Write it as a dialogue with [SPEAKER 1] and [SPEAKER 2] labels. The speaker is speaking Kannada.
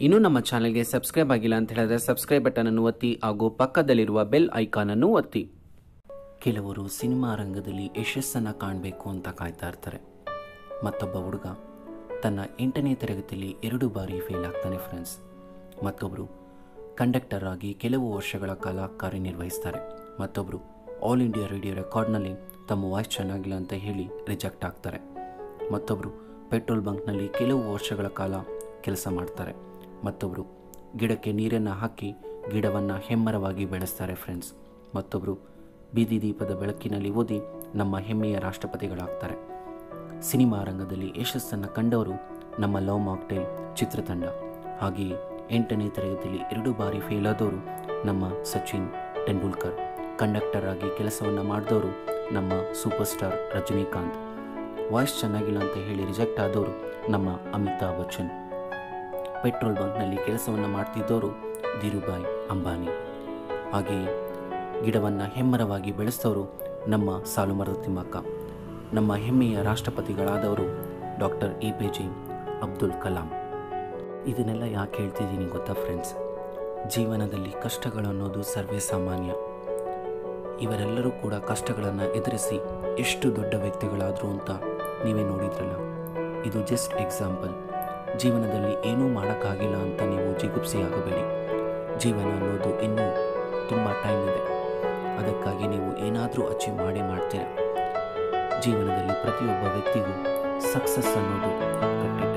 [SPEAKER 1] ಇನ್ನೂ ನಮ್ಮ ಚಾನೆಲ್ಗೆ ಸಬ್ಸ್ಕ್ರೈಬ್ ಆಗಿಲ್ಲ ಅಂತ ಹೇಳಿದ್ರೆ ಸಬ್ಸ್ಕ್ರೈಬ್ ಬಟನ್ ಅನ್ನು ಒತ್ತಿ ಹಾಗೂ ಪಕ್ಕದಲ್ಲಿರುವ ಬೆಲ್ ಐಕಾನ್ ಅನ್ನು ಒತ್ತಿ ಕೆಲವರು ಸಿನಿಮಾ ರಂಗದಲ್ಲಿ ಯಶಸ್ಸನ್ನು ಕಾಣಬೇಕು ಅಂತ ಕಾಯ್ತಾ ಇರ್ತಾರೆ ಮತ್ತೊಬ್ಬ ಹುಡುಗ ತನ್ನ ಎಂಟನೇ ತರಗತಿಯಲ್ಲಿ ಎರಡು ಬಾರಿ ಫೇಲ್ ಆಗ್ತಾನೆ ಫ್ರೆಂಡ್ಸ್ ಮತ್ತೊಬ್ಬರು ಕಂಡಕ್ಟರ್ ಆಗಿ ಕೆಲವು ವರ್ಷಗಳ ಕಾಲ ಕಾರ್ಯನಿರ್ವಹಿಸ್ತಾರೆ ಮತ್ತೊಬ್ಬರು ಆಲ್ ಇಂಡಿಯಾ ರೇಡಿಯೋ ರೆಕಾರ್ಡ್ನಲ್ಲಿ ತಮ್ಮ ವಾಯ್ಸ್ ಚೆನ್ನಾಗಿಲ್ಲ ಅಂತ ಹೇಳಿ ರಿಜೆಕ್ಟ್ ಆಗ್ತಾರೆ ಮತ್ತೊಬ್ಬರು ಪೆಟ್ರೋಲ್ ಬಂಕ್ನಲ್ಲಿ ಕೆಲವು ವರ್ಷಗಳ ಕಾಲ ಕೆಲಸ ಮಾಡ್ತಾರೆ ಮತ್ತೊಬ್ಬರು ಗಿಡಕ್ಕೆ ನೀರನ್ನು ಹಾಕಿ ಗಿಡವನ್ನು ಹೆಮ್ಮರವಾಗಿ ಬೆಳೆಸ್ತಾರೆ ಫ್ರೆಂಡ್ಸ್ ಮತ್ತೊಬ್ಬರು ಬೀದಿ ದೀಪದ ಬೆಳಕಿನಲ್ಲಿ ಓದಿ ನಮ್ಮ ಹೆಮ್ಮೆಯ ರಾಷ್ಟ್ರಪತಿಗಳಾಗ್ತಾರೆ ಸಿನಿಮಾ ರಂಗದಲ್ಲಿ ಯಶಸ್ಸನ್ನು ಕಂಡವರು ನಮ್ಮ ಲವ್ ಮಾಕ್ಟೇಲ್ ಚಿತ್ರತಂಡ ಹಾಗೆಯೇ ಎಂಟನೇ ತರಗತಿಯಲ್ಲಿ ಎರಡು ಬಾರಿ ಫೇಲ್ ಆದವರು ನಮ್ಮ ಸಚಿನ್ ತೆಂಡೂಲ್ಕರ್ ಕಂಡಕ್ಟರ್ ಆಗಿ ಕೆಲಸವನ್ನು ಮಾಡಿದವರು ನಮ್ಮ ಸೂಪರ್ ಸ್ಟಾರ್ ರಜನಿಕಾಂತ್ ವಾಯ್ಸ್ ಚೆನ್ನಾಗಿಲ್ಲ ಅಂತ ಹೇಳಿ ರಿಜೆಕ್ಟ್ ಆದವರು ನಮ್ಮ ಅಮಿತಾಬ್ ಬಚ್ಚನ್ ಪೆಟ್ರೋಲ್ ಬಂಕ್ನಲ್ಲಿ ಕೆಲಸವನ್ನು ಮಾಡ್ತಿದ್ದವರು ಧೀರುಭಾಯ್ ಅಂಬಾನಿ ಹಾಗೆಯೇ ಗಿಡವನ್ನು ಹೆಮ್ಮರವಾಗಿ ಬೆಳೆಸಿದವರು ನಮ್ಮ ಸಾಲುಮರದ ತಿಮ್ಮಕ್ಕ ನಮ್ಮ ಹೆಮ್ಮೆಯ ರಾಷ್ಟ್ರಪತಿಗಳಾದವರು doctor A P J Abdul Kalam ಇದನ್ನೆಲ್ಲ ಯಾಕೆ ಹೇಳ್ತಿದ್ದೀನಿ ಗೊತ್ತಾ ಫ್ರೆಂಡ್ಸ್ ಜೀವನದಲ್ಲಿ ಕಷ್ಟಗಳು ಅನ್ನೋದು ಸರ್ವೇ ಸಾಮಾನ್ಯ ಇವರೆಲ್ಲರೂ ಕೂಡ ಕಷ್ಟಗಳನ್ನು ಎದುರಿಸಿ ಎಷ್ಟು ದೊಡ್ಡ ವ್ಯಕ್ತಿಗಳಾದರು ಅಂತ ನೀವೇ ನೋಡಿದ್ರಲ್ಲ ಇದು ಜಸ್ಟ್ ಎಕ್ಸಾಂಪಲ್ ಜೀವನದಲ್ಲಿ ಏನೂ ಮಾಡೋಕ್ಕಾಗಿಲ್ಲ ಅಂತ ನೀವು ಜಿಗುಪ್ಸಿ ಆಗಬೇಡಿ ಜೀವನ ಅನ್ನೋದು ಇನ್ನೂ ತುಂಬ ಟೈಮ್ ಇದೆ ಅದಕ್ಕಾಗಿ ನೀವು ಏನಾದರೂ ಅಚೀವ್ ಮಾಡೇ ಮಾಡ್ತೀರ ಜೀವನದಲ್ಲಿ ಪ್ರತಿಯೊಬ್ಬ ವ್ಯಕ್ತಿಗೂ ಸಕ್ಸಸ್ ಅನ್ನೋದು ಕಟ್ಟಿಟ್ಟ